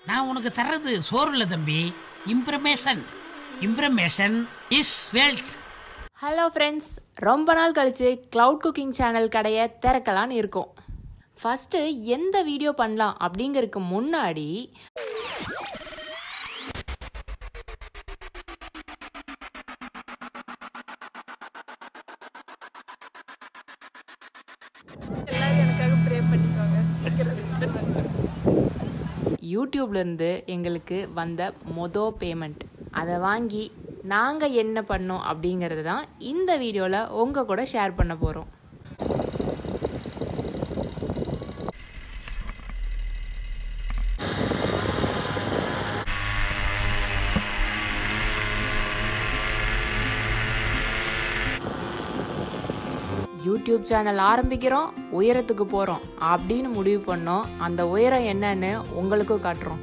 நான் உனக்கு தர்றது சோறு இல்லை தம்பி information information is wealth hello friends ரொம்ப நாள் கழிச்சு க்ளவுட் குக்கிங் சேனல் கடையை திறக்கலான்னு இருக்கோம் ஃபஸ்ட்டு எந்த வீடியோ பண்ணலாம் அப்படிங்கறதுக்கு முன்னாடி யூடியூப்லேருந்து எங்களுக்கு வந்த மொதல் பேமெண்ட் அதை வாங்கி நாங்கள் என்ன பண்ணோம் அப்படிங்கிறது தான் இந்த வீடியோவில் உங்கள் கூட ஷேர் பண்ண போகிறோம் யூடியூப் சேனல் ஆரம்பிக்கிறோம் உயரத்துக்கு போகிறோம் அப்படின்னு முடிவு பண்ணோம் அந்த உயரம் என்னன்னு உங்களுக்கும் காட்டுறோம்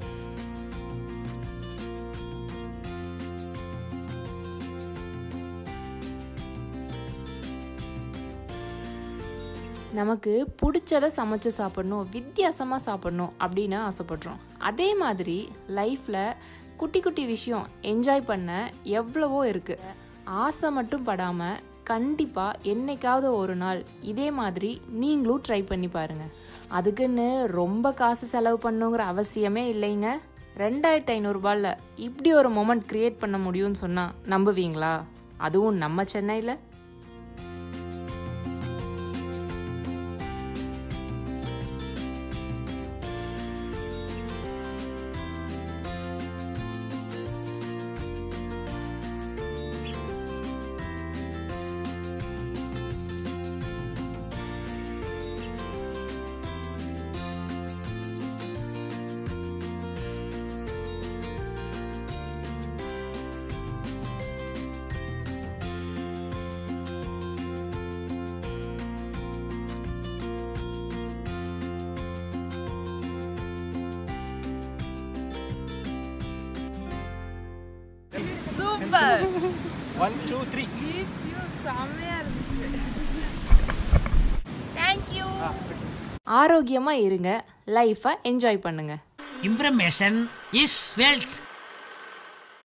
நமக்கு பிடிச்சதை சமைச்சு சாப்பிடணும் வித்தியாசமாக சாப்பிடணும் அப்படின்னு ஆசைப்படுறோம் அதே மாதிரி லைஃப்பில் குட்டி குட்டி விஷயம் என்ஜாய் பண்ண எவ்வளவோ இருக்குது ஆசை மட்டும் படாமல் கண்டிப்பாக என்னைக்காவது ஒரு நாள் இதே மாதிரி நீங்களும் ட்ரை பண்ணி பாருங்கள் அதுக்குன்னு ரொம்ப காசு செலவு பண்ணுங்கிற அவசியமே இல்லைங்க ரெண்டாயிரத்தி ஐநூறுரூபாயில் இப்படி ஒரு மொமெண்ட் க்ரியேட் பண்ண முடியும்னு சொன்னால் நம்புவீங்களா அதுவும் நம்ம சென்னையில் சூப்பர் ஒன் டூ த்ரீ பீச்சும் செம்மையா இருந்துச்சு தேங்க்யூ ஆரோக்கியமாக இருங்க லைஃப்பை என்ஜாய் பண்ணுங்கள் இம்ப்ரமேஷன் இஸ் வெல்த்